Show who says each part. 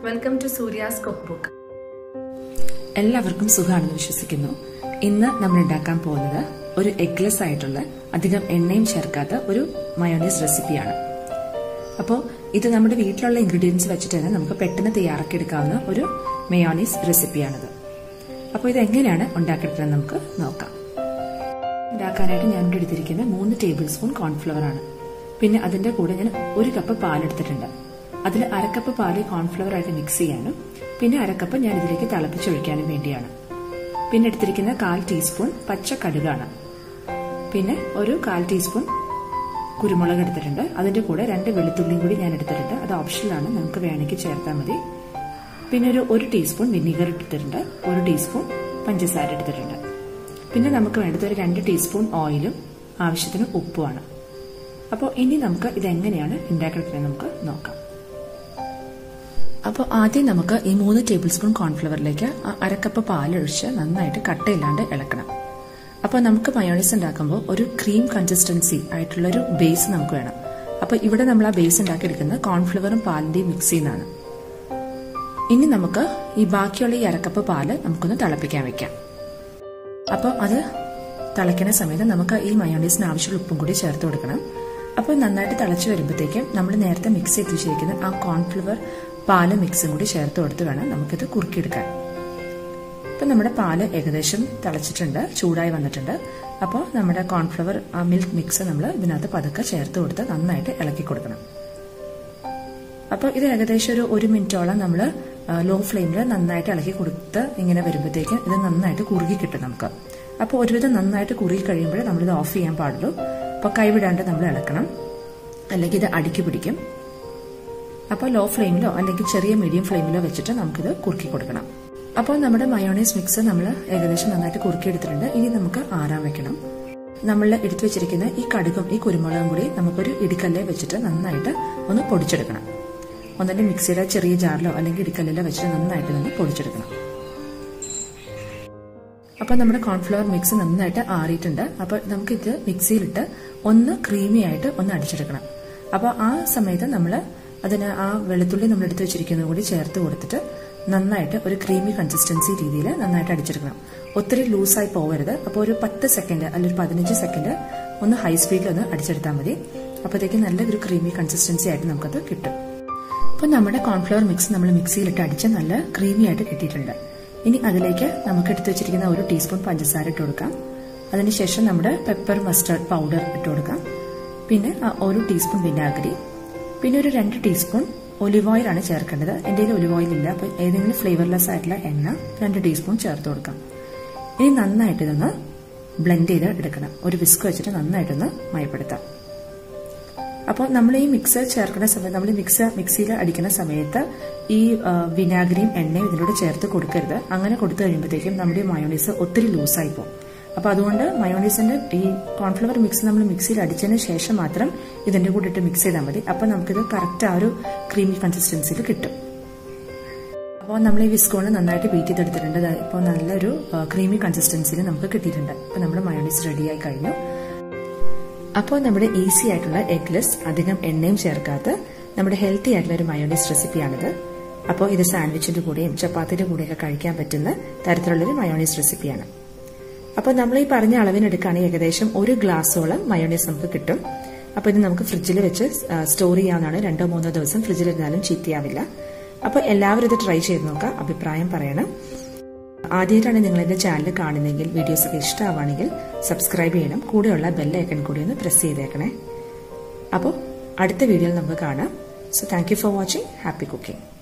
Speaker 1: welcome to Surya's cook book
Speaker 2: എല്ലാവർക്കും സുഖമാണെന്ന് വിശ്വസിക്കുന്നു ഇന്ന് നമ്മൾ ഉണ്ടാക്കാൻ പോകുന്നത് ഒരു എഗ്ലെസ് ആയിട്ടുള്ള അധികം എണ്ണയും ചേർക്കാത്ത ഒരു മയോണൈസ് റെസിപ്പിയാണ് അപ്പോൾ ഇത് നമ്മുടെ വീട്ടിലുള്ള ഇൻഗ്രീഡിയൻസ് വെച്ചിട്ട് തന്നെ നമുക്ക് പെട്ടെന്ന് തയ്യാറാക്കിയെടുക്കാവുന്ന ഒരു മയോണൈസ് റെസിപ്പിയാണിത് അപ്പോൾ ഇത് എങ്ങനെയാണ് ഉണ്ടാക്കിയെടുക്കുന്നത് നമുക്ക് നോക്കാം ഉണ്ടാക്കാനായിട്ട് ഞാൻ ഇവിടെ എടുത്തിരിക്കുന്ന മൂന്ന് ടേബിൾ സ്പൂൺ കോൺഫ്ലവർ ആണ് പിന്നെ അതിന്റെ കൂടെ ഞാൻ ഒരു കപ്പ് പാലെടുത്തിട്ടുണ്ട് അതിൽ അരക്കപ്പ് പാല് കോൺഫ്ലവർ ആയിട്ട് മിക്സ് ചെയ്യാനും പിന്നെ അരക്കപ്പ് ഞാൻ ഇതിലേക്ക് തിളപ്പിച്ചൊഴിക്കാനും വേണ്ടിയാണ് പിന്നെ എടുത്തിരിക്കുന്ന കാൽ ടീസ്പൂൺ പച്ച കടുകാണ് പിന്നെ ഒരു കാൽ ടീസ്പൂൺ കുരുമുളക് എടുത്തിട്ടുണ്ട് അതിന്റെ കൂടെ രണ്ട് വെളുത്തുള്ളിയും കൂടി ഞാൻ എടുത്തിട്ടുണ്ട് അത് ഓപ്ഷനിലാണ് നമുക്ക് വേണമെങ്കിൽ ചേർത്താൽ മതി പിന്നെ ഒരു ഒരു ടീസ്പൂൺ വിനീഗർ എടുത്തിട്ടുണ്ട് ഒരു ടീസ്പൂൺ പഞ്ചസാര എടുത്തിട്ടുണ്ട് പിന്നെ നമുക്ക് വേണ്ടത് ഒരു രണ്ട് ടീസ്പൂൺ ഓയിലും ആവശ്യത്തിന് ഉപ്പുമാണ് അപ്പോൾ ഇനി നമുക്ക് ഇതെങ്ങനെയാണ് ഉണ്ടാക്കിയെടുക്കുന്നത് നമുക്ക് നോക്കാം അപ്പോൾ ആദ്യം നമുക്ക് ഈ മൂന്ന് ടേബിൾ സ്പൂൺ കോൺഫ്ലവറിലേക്ക് അരക്കപ്പ് പാലൊഴിച്ച് നന്നായിട്ട് കട്ടയില്ലാണ്ട് ഇളക്കണം അപ്പോൾ നമുക്ക് മയോണൈസ് ഉണ്ടാക്കുമ്പോൾ ഒരു ക്രീം കൺസിസ്റ്റൻസി ആയിട്ടുള്ള ഒരു ബേസ് നമുക്ക് വേണം അപ്പോൾ ഇവിടെ നമ്മൾ ആ ബേസ് ഉണ്ടാക്കിയെടുക്കുന്നത് കോൺഫ്ലവറും പാലിന്റെയും മിക്സിൽ നിന്നാണ് ഇനി നമുക്ക് ഈ ബാക്കിയുള്ള ഈ അരക്കപ്പ് പാല് നമുക്കൊന്ന് തിളപ്പിക്കാൻ വെക്കാം അപ്പോൾ അത് തിളയ്ക്കുന്ന സമയത്ത് നമുക്ക് ഈ മയോണൈസിന് ആവശ്യമുള്ള ഉപ്പും കൂടി ചേർത്ത് കൊടുക്കണം അപ്പോൾ നന്നായിട്ട് തിളച്ച് വരുമ്പോഴത്തേക്കും നമ്മൾ നേരത്തെ മിക്സ് ചെയ്ത് വെച്ചിരിക്കുന്ന ആ കോൺഫ്ലവർ പാല് മിക്സും കൂടി ചേർത്ത് കൊടുത്ത് വേണം നമുക്കിത് കുറുക്കിയെടുക്കാൻ ഇപ്പം നമ്മുടെ പാല് ഏകദേശം തിളച്ചിട്ടുണ്ട് ചൂടായി വന്നിട്ടുണ്ട് അപ്പോൾ നമ്മുടെ കോൺഫ്ലവർ ആ മിൽക്ക് മിക്സ് നമ്മൾ ഇതിനകത്ത് പതുക്കെ ചേർത്ത് കൊടുത്ത് നന്നായിട്ട് ഇളക്കി കൊടുക്കണം അപ്പോൾ ഇത് ഏകദേശം ഒരു ഒരു മിനിറ്റോളം നമ്മൾ ലോ ഫ്ലെയിമിൽ നന്നായിട്ട് ഇളക്കി കൊടുത്ത് ഇങ്ങനെ വരുമ്പോഴത്തേക്കും ഇത് നന്നായിട്ട് കുറുകി കിട്ടും നമുക്ക് അപ്പോൾ ഒരുവിധം നന്നായിട്ട് കുറുകി കഴിയുമ്പോൾ നമ്മളിത് ഓഫ് ചെയ്യാൻ പാടുള്ളൂ അപ്പോൾ കൈവിടാണ്ട് നമ്മൾ ഇളക്കണം അല്ലെങ്കിൽ ഇത് അടുക്കി പിടിക്കും അപ്പോൾ ലോ ഫ്ലെയിമിലോ അല്ലെങ്കിൽ ചെറിയ മീഡിയം ഫ്ലെയിമിലോ വെച്ചിട്ട് നമുക്കിത് കുറുക്കി കൊടുക്കണം അപ്പോൾ നമ്മുടെ മയോണൈസ് മിക്സ് നമ്മൾ ഏകദേശം നന്നായിട്ട് കുറുക്കി എടുത്തിട്ടുണ്ട് ഇനി നമുക്ക് ആറാൻ വെക്കണം നമ്മൾ എടുത്തു വെച്ചിരിക്കുന്ന ഈ കടുകും ഈ കുരുമുളകും കൂടി നമുക്കൊരു ഇടിക്കല്ലെ വെച്ചിട്ട് നന്നായിട്ട് ഒന്ന് പൊടിച്ചെടുക്കണം ഒന്നിന്റെ മിക്സിയുടെ ചെറിയ ജാറിലോ അല്ലെങ്കിൽ ഇടിക്കല്ലിലോ വെച്ചിട്ട് നന്നായിട്ട് ഒന്ന് പൊടിച്ചെടുക്കണം അപ്പൊ നമ്മുടെ കോൺഫ്ലവർ മിക്സ് നന്നായിട്ട് ആറിയിട്ടുണ്ട് അപ്പൊ നമുക്കിത് മിക്സിയിലിട്ട് ഒന്ന് ക്രീമി ആയിട്ട് ഒന്ന് അടിച്ചെടുക്കണം അപ്പൊ ആ സമയത്ത് നമ്മൾ അതിന് ആ വെളുത്തുള്ളി നമ്മൾ എടുത്തു വെച്ചിരിക്കുന്നത് കൂടി ചേർത്ത് കൊടുത്തിട്ട് നന്നായിട്ട് ഒരു ക്രീമി കൺസിസ്റ്റൻസി രീതിയിൽ നന്നായിട്ട് അടിച്ചെടുക്കണം ഒത്തിരി ലൂസായി പോകരുത് അപ്പോൾ ഒരു പത്ത് സെക്കൻഡ് അല്ലെങ്കിൽ ഒരു പതിനഞ്ച് സെക്കൻഡ് ഒന്ന് ഹൈ സ്പീഡിൽ ഒന്ന് അടിച്ചെടുത്താൽ മതി അപ്പോഴത്തേക്ക് നല്ലൊരു ക്രീമി കൺസിസ്റ്റൻസി ആയിട്ട് നമുക്കത് കിട്ടും അപ്പോൾ നമ്മുടെ കോൺഫ്ലവർ മിക്സ് നമ്മൾ മിക്സിയിലിട്ട് അടിച്ച് നല്ല ക്രീമി ആയിട്ട് കിട്ടിയിട്ടുണ്ട് ഇനി അതിലേക്ക് നമുക്ക് എടുത്തു വെച്ചിരിക്കുന്ന ഒരു ടീസ്പൂൺ പഞ്ചസാര ഇട്ട് കൊടുക്കാം അതിനുശേഷം നമ്മുടെ പെപ്പർ മസ്റ്റർഡ് പൗഡർ ഇട്ട് കൊടുക്കാം പിന്നെ ഒരു ടീസ്പൂൺ വിനാഗിരി പിന്നെ ഒരു രണ്ട് ടീസ്പൂൺ ഒലിവ് ഓയിൽ ആണ് ചേർക്കേണ്ടത് എൻ്റെ കയ്യിൽ ഒലിവ് ഓയിൽ ഇല്ല അപ്പോൾ ഏതെങ്കിലും ഫ്ലേവർലെസ് ആയിട്ടുള്ള എണ്ണ രണ്ട് ടീസ്പൂൺ ചേർത്ത് കൊടുക്കാം ഇനി നന്നായിട്ട് ഇതൊന്ന് ബ്ലെൻഡ് ചെയ്ത് എടുക്കണം ഒരു വിസ്ക് വെച്ചിട്ട് നന്നായിട്ടൊന്ന് മയപ്പെടുത്താം അപ്പോൾ നമ്മൾ ഈ മിക്സ് ചേർക്കുന്ന സമയത്ത് നമ്മൾ മിക്സ് മിക്സിയിൽ അടിക്കുന്ന സമയത്ത് ഈ വിനാഗിരിയും എണ്ണയും ഇതിലൂടെ ചേർത്ത് കൊടുക്കരുത് അങ്ങനെ കൊടുത്തു കഴിയുമ്പോഴത്തേക്കും നമ്മുടെ മയോണൈസ് ഒത്തിരി ലൂസായി പോകും അപ്പോൾ അതുകൊണ്ട് മയോണൈസിന്റെ ഈ കോൺഫ്ലവർ മിക്സ് നമ്മൾ മിക്സിയിൽ അടിച്ചതിന് ശേഷം മാത്രം ഇതിന്റെ കൂടെ ഇട്ട് മിക്സ് ചെയ്താൽ മതി അപ്പോൾ നമുക്കിത് കറക്റ്റ് ആ ഒരു ക്രീമി കൺസിസ്റ്റൻസിയിൽ കിട്ടും അപ്പോൾ നമ്മൾ ഈ വിസ്കോണ് നന്നായിട്ട് ബീറ്റ് ചെയ്തെടുത്തിട്ടുണ്ട് ഇപ്പോൾ നല്ലൊരു ക്രീമി കൺസിസ്റ്റൻസിയിൽ നമുക്ക് കിട്ടിയിട്ടുണ്ട് അപ്പോൾ നമ്മുടെ മയോണൈസ് റെഡിയായി കഴിഞ്ഞു അപ്പോൾ നമ്മുടെ ഈസി ആയിട്ടുള്ള എഗ്ലെസ് അധികം എണ്ണയും ചേർക്കാത്ത നമ്മുടെ ഹെൽത്തി ആയിട്ടുള്ള ഒരു മയോണൈസ് റെസിപ്പിയാണിത് അപ്പോൾ ഇത് സാൻഡ്വിച്ചിന്റെ കൂടെയും ചപ്പാത്തിയുടെ കൂടെയൊക്കെ കഴിക്കാൻ പറ്റുന്ന തരത്തിലുള്ളൊരു മയോണൈസ് റെസിപ്പിയാണ് അപ്പോൾ നമ്മൾ ഈ പറഞ്ഞ അളവിനെടുക്കുകയാണെങ്കിൽ ഏകദേശം ഒരു ഗ്ലാസോളം മയോണൈസ് നമുക്ക് കിട്ടും അപ്പോൾ ഇത് നമുക്ക് ഫ്രിഡ്ജിൽ വെച്ച് സ്റ്റോർ ചെയ്യാവുന്നതാണ് രണ്ടോ മൂന്നോ ദിവസം ഫ്രിഡ്ജിൽ ഇരുന്നാലും ചീത്തയാവില്ല അപ്പോൾ എല്ലാവരും ഇത് ട്രൈ ചെയ്ത് നോക്കുക അഭിപ്രായം പറയണം ആദ്യമായിട്ടാണ് നിങ്ങൾ എന്റെ ചാനൽ കാണുന്നതെങ്കിൽ വീഡിയോസ് ഒക്കെ ഇഷ്ടമാവുകയാണെങ്കിൽ സബ്സ്ക്രൈബ് ചെയ്യണം കൂടെയുള്ള ബെല്ലൈക്കൺ കൂടി ഒന്ന് പ്രസ് ചെയ്തേക്കണേ അപ്പോൾ അടുത്ത വീഡിയോയിൽ നമുക്ക് കാണാം so thank you for watching happy cooking